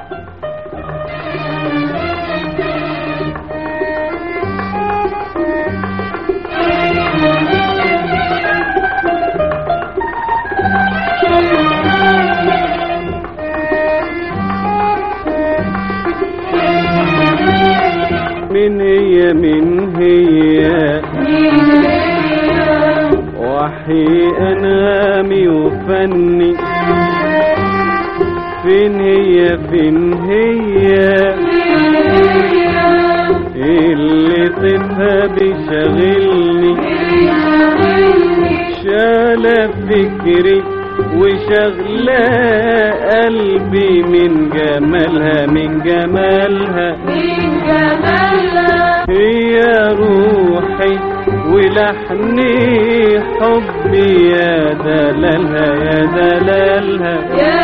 من هي من هي وحي أنامي وفني فين هي فين هي اللي طفها بيشغلني شال فكري وشغلة قلبي من جمالها من جمالها هي روحي ولحني حبي يا دلالها يا دلالها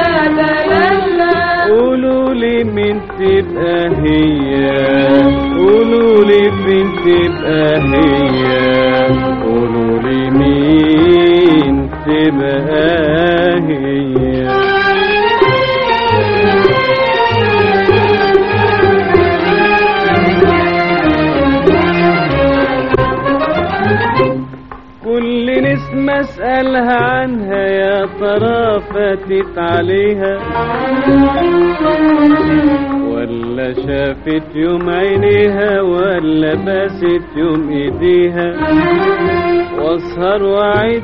قولوا لي مين تبقى هي قولوا لي مين تبقى هي قولوا لي مين تبقى هي كل نسمة اسألها عنها يا ترى فاتت عليها ولا شافت يوم عينيها ولا باست يوم ايديها واسهر واعد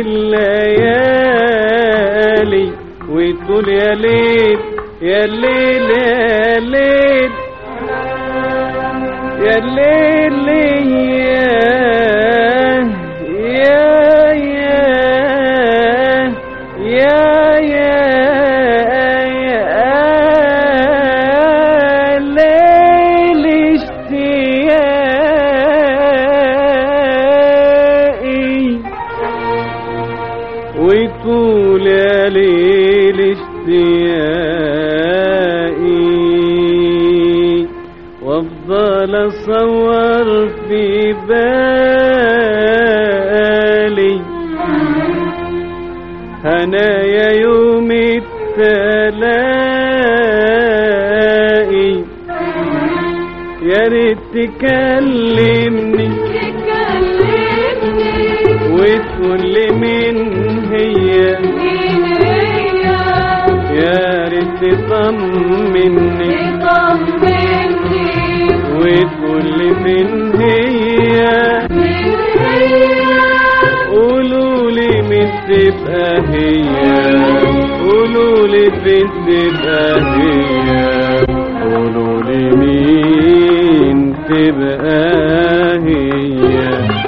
الليالي وتقول يا ليل يا ليل يا ليل يا ليل يا يا يا يا يا ليل اشتياقي ويطول يا ليل اشتياقي وافضل اصور في بالي هنايا يوم التلاقي يا ريت تكلمني وتقول لي مين هي يا ريت تطمني وتقول لي مين هي قولوا لي مين تبقى هي قولوا لي فين تبقى هي قولوا لي مين تبقى هي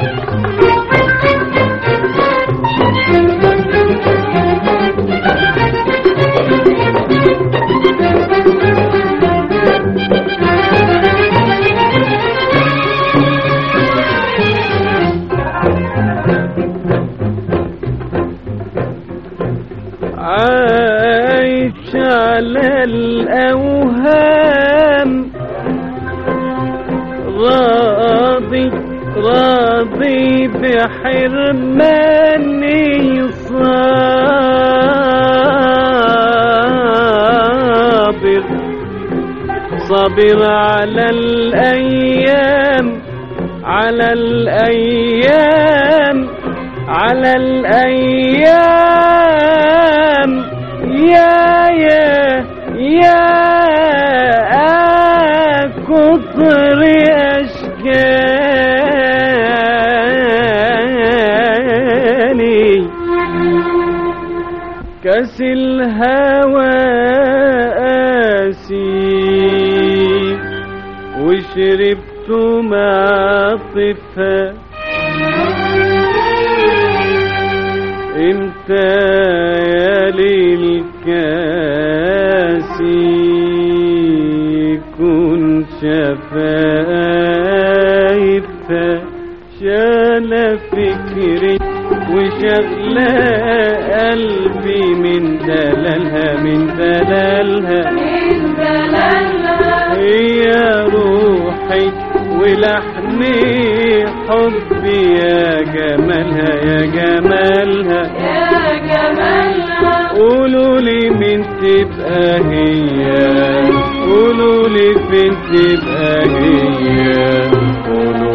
عايش على الأوهام راضي راضي بحرماني صابر صابر على الأيام على الأيام على الأيام يا يا يا كثر أشكالي كاس الهوى آسي وشربت مع طفها امتى يا ليل كاسي كن شفايفها شال فكري وشغلة قلبي من دلالها من دلالها هي روحي ولحني حبي يا جمالها يا جمالها قولوا لي من تبقى هي قولوا لي فين تبقى هي قولوا